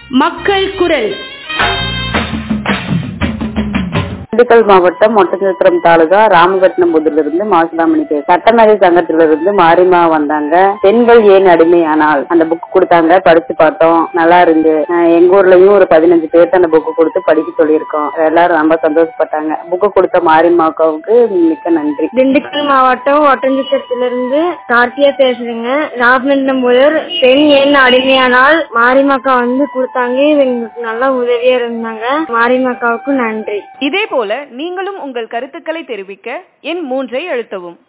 மக்கள் குரல் திண்டுக்கல் மாவட்டம் ஒட்டஞ்சத்திரம் தாலுகா ராமபட்டினம் புதிலிருந்து மாசிலாமணிக்கு சட்டமேதை சங்கத்திலிருந்து மாரிமா வந்தாங்க பெண்கள் ஏன் அடிமையானால் அந்த புக் கொடுத்தாங்க படிச்சு பார்த்தோம் நல்லா இருந்து அஹ் எங்க ஊர்லயும் ஒரு பதினஞ்சு பேர்த்து அந்த புக்கு கொடுத்து படிக்க சொல்லியிருக்கோம் எல்லாரும் ரொம்ப சந்தோஷப்பட்டாங்க புக்கு கொடுத்த மாரிமாக்காவுக்கு மிக்க நன்றி திண்டுக்கல் மாவட்டம் ஒட்டஞ்சத்திலிருந்து கார்த்தியா பேசுறேங்க ராமநாதபுரம் முதல் பெண் ஏன் அடிமையானால் மாரிமக்கா வந்து கொடுத்தாங்க இது எங்களுக்கு நல்லா உதவியா இருந்தாங்க மாரிமக்காவுக்கு நன்றி இதே போல நீங்களும் உங்கள் கருத்துக்களை தெரிவிக்க எண் மூன்றை அழுத்தவும்